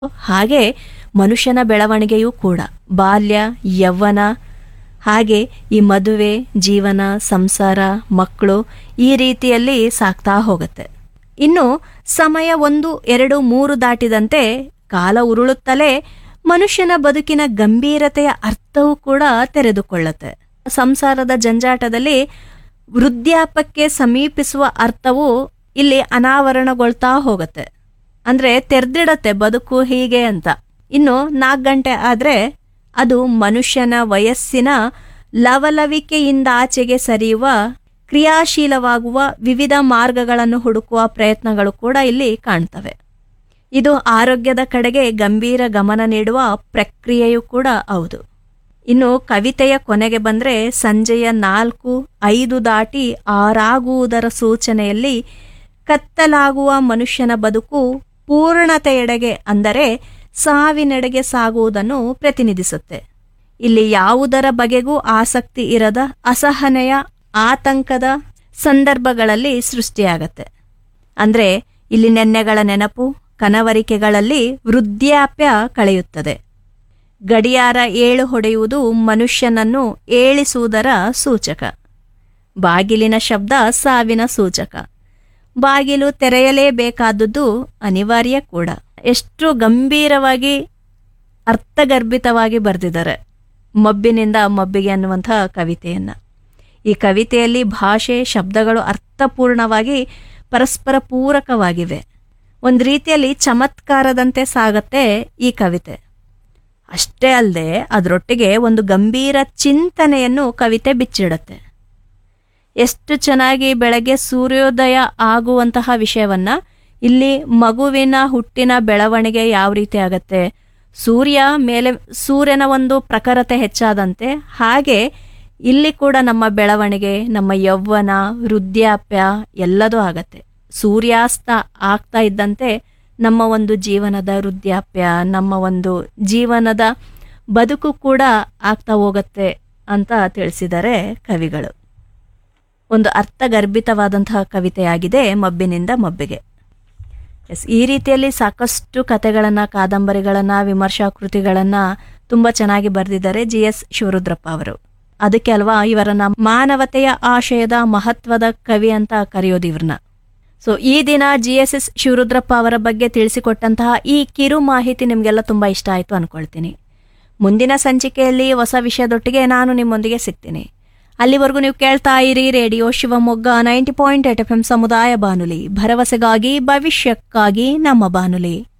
ಹಾಗೆ ಮನುಷ್ಯನ ಬೆಳವಣಿಗೆಯೂ ಕೂಡ ಬಾಲ್ಯ ಯೌವನ ಹಾಗೆ ಈ ಮದುವೆ ಜೀವನ ಸಂಸಾರ ಮಕ್ಕಳು ಈ ರೀತಿಯಲ್ಲಿ ಸಾಕ್ತಾ ಹೋಗುತ್ತೆ ಇನ್ನು ಸಮಯ ಒಂದು ಎರಡು ಮೂರು ದಾಟಿದಂತೆ ಕಾಲ ಉರುಳುತ್ತಲೇ ಮನುಷ್ಯನ ಬದುಕಿನ ಗಂಭೀರತೆಯ ಅರ್ಥವೂ ಕೂಡ ತೆರೆದುಕೊಳ್ಳುತ್ತೆ ಸಂಸಾರದ ಜಂಜಾಟದಲ್ಲಿ ವೃದ್ಧಾಪಕ್ಕೆ ಸಮೀಪಿಸುವ ಅರ್ಥವು ಇಲ್ಲಿ ಅನಾವರಣಗೊಳ್ತಾ ಹೋಗುತ್ತೆ ಅಂದ್ರೆ ತೆರೆದಿಡತ್ತೆ ಬದುಕು ಹೀಗೆ ಅಂತ ಇನ್ನು ನಾಲ್ಕು ಗಂಟೆ ಆದ್ರೆ ಅದು ಮನುಷ್ಯನ ವಯಸ್ಸಿನ ಲವಲವಿಕೆಯಿಂದ ಆಚೆಗೆ ಸರಿಯುವ ಕ್ರಿಯಾಶೀಲವಾಗುವ ವಿವಿಧ ಮಾರ್ಗಗಳನ್ನು ಹುಡುಕುವ ಪ್ರಯತ್ನಗಳು ಕೂಡ ಇಲ್ಲಿ ಕಾಣ್ತವೆ ಇದು ಆರೋಗ್ಯದ ಕಡೆಗೆ ಗಂಭೀರ ಗಮನ ನೀಡುವ ಪ್ರಕ್ರಿಯೆಯೂ ಕೂಡ ಹೌದು ಇನ್ನು ಕವಿತೆಯ ಕೊನೆಗೆ ಬಂದ್ರೆ ಸಂಜೆಯ ನಾಲ್ಕು ಐದು ದಾಟಿ ಆರಾಗುವುದರ ಸೂಚನೆಯಲ್ಲಿ ಕತ್ತಲಾಗುವ ಮನುಷ್ಯನ ಬದುಕು ಪೂರ್ಣತೆಯೆಡೆಗೆ ಅಂದರೆ ಸಾವಿನೆಡೆಗೆ ಸಾಗುವುದನ್ನು ಪ್ರತಿನಿಧಿಸುತ್ತೆ ಇಲ್ಲಿ ಯಾವುದರ ಬಗೆಗೂ ಆಸಕ್ತಿ ಇರದ ಅಸಹನೆಯ ಆತಂಕದ ಸಂದರ್ಭಗಳಲ್ಲಿ ಸೃಷ್ಟಿಯಾಗತ್ತೆ ಅಂದ್ರೆ ಇಲ್ಲಿ ನೆನ್ನೆಗಳ ನೆನಪು ಕನವರಿಕೆಗಳಲ್ಲಿ ವೃದ್ಧಾಪ್ಯ ಕಳೆಯುತ್ತದೆ ಗಡಿಯಾರ ಏಳು ಹೊಡೆಯುವುದು ಮನುಷ್ಯನನ್ನು ಏಳಿಸುವುದರ ಸೂಚಕ ಬಾಗಿಲಿನ ಶಬ್ದ ಸಾವಿನ ಸೂಚಕ ಬಾಗಿಲು ತೆರೆಯಲೇಬೇಕಾದದ್ದು ಅನಿವಾರ್ಯ ಕೂಡ ಎಷ್ಟು ಗಂಭೀರವಾಗಿ ಅರ್ಥಗರ್ಭಿತವಾಗಿ ಬರೆದಿದ್ದಾರೆ ಮಬ್ಬಿನಿಂದ ಮಬ್ಬಿಗೆ ಅನ್ನುವಂಥ ಕವಿತೆಯನ್ನ ಈ ಕವಿತೆಯಲ್ಲಿ ಭಾಷೆ ಶಬ್ದಗಳು ಅರ್ಥಪೂರ್ಣವಾಗಿ ಪರಸ್ಪರ ಪೂರಕವಾಗಿವೆ ಒಂದು ರೀತಿಯಲ್ಲಿ ಚಮತ್ಕಾರದಂತೆ ಸಾಗತ್ತೆ ಈ ಕವಿತೆ ಅಷ್ಟೇ ಅಲ್ಲದೆ ಅದರೊಟ್ಟಿಗೆ ಒಂದು ಗಂಭೀರ ಚಿಂತನೆಯನ್ನು ಕವಿತೆ ಬಿಚ್ಚಿಡುತ್ತೆ ಎಷ್ಟು ಚೆನ್ನಾಗಿ ಬೆಳಗ್ಗೆ ಸೂರ್ಯೋದಯ ಆಗುವಂತಹ ವಿಷಯವನ್ನ ಇಲ್ಲಿ ಮಗುವಿನ ಹುಟ್ಟಿನ ಬೆಳವಣಿಗೆ ಯಾವ ರೀತಿ ಆಗತ್ತೆ ಸೂರ್ಯ ಮೇಲೆ ಸೂರ್ಯನ ಒಂದು ಪ್ರಖರತೆ ಹೆಚ್ಚಾದಂತೆ ಹಾಗೆ ಇಲ್ಲಿ ಕೂಡ ನಮ್ಮ ಬೆಳವಣಿಗೆ ನಮ್ಮ ಯೌವನ ವೃದ್ಧಾಪ್ಯ ಎಲ್ಲದೂ ಆಗತ್ತೆ ಸೂರ್ಯಾಸ್ತ ಆಗ್ತಾ ಇದ್ದಂತೆ ನಮ್ಮ ಒಂದು ಜೀವನದ ವೃದ್ಧಾಪ್ಯ ನಮ್ಮ ಒಂದು ಜೀವನದ ಬದುಕು ಕೂಡ ಆಗ್ತಾ ಹೋಗುತ್ತೆ ಅಂತ ತಿಳಿಸಿದ್ದಾರೆ ಕವಿಗಳು ಒಂದು ಅರ್ಥಗರ್ಭಿತವಾದಂತಹ ಕವಿತೆಯಾಗಿದೆ ಮಬ್ಬಿನಿಂದ ಮಬ್ಬಿಗೆ ಎಸ್ ಈ ರೀತಿಯಲ್ಲಿ ಸಾಕಷ್ಟು ಕಥೆಗಳನ್ನು ಕಾದಂಬರಿಗಳನ್ನು ವಿಮರ್ಶಾ ಕೃತಿಗಳನ್ನು ತುಂಬ ಚೆನ್ನಾಗಿ ಬರೆದಿದ್ದಾರೆ ಜಿ ಎಸ್ ಶಿವರುದ್ರಪ್ಪ ಅವರು ಅದಕ್ಕೆ ಅಲ್ವಾ ಇವರನ್ನ ಮಾನವತೆಯ ಆಶಯದ ಮಹತ್ವದ ಕವಿ ಅಂತ ಕರೆಯೋದು ಇವ್ರನ್ನ ಸೊ ಈ ದಿನ ಜಿ ಎಸ್ ಎಸ್ ಶಿವರುದ್ರಪ್ಪ ಅವರ ಬಗ್ಗೆ ತಿಳಿಸಿಕೊಟ್ಟಂತಹ ಈ ಕಿರು ಮಾಹಿತಿ ನಿಮಗೆಲ್ಲ ತುಂಬ ಇಷ್ಟ ಆಯಿತು ಅನ್ಕೊಳ್ತೀನಿ ಮುಂದಿನ ಸಂಚಿಕೆಯಲ್ಲಿ ಹೊಸ ವಿಷಯದೊಟ್ಟಿಗೆ ನಾನು ನಿಮ್ಮೊಂದಿಗೆ ಸಿಗ್ತೀನಿ ಅಲ್ಲಿವರೆಗೂ ನೀವು ಕೇಳ್ತಾ ಇರಿ radio Shivamogga ninety point eight F M ಸಮುದಾಯ ಬಾನುಲಿ ಭರವಸೆಗಾಗಿ ಭವಿಷ್ಯಕ್ಕಾಗಿ ನಮ್ಮ ಬಾನುಲಿ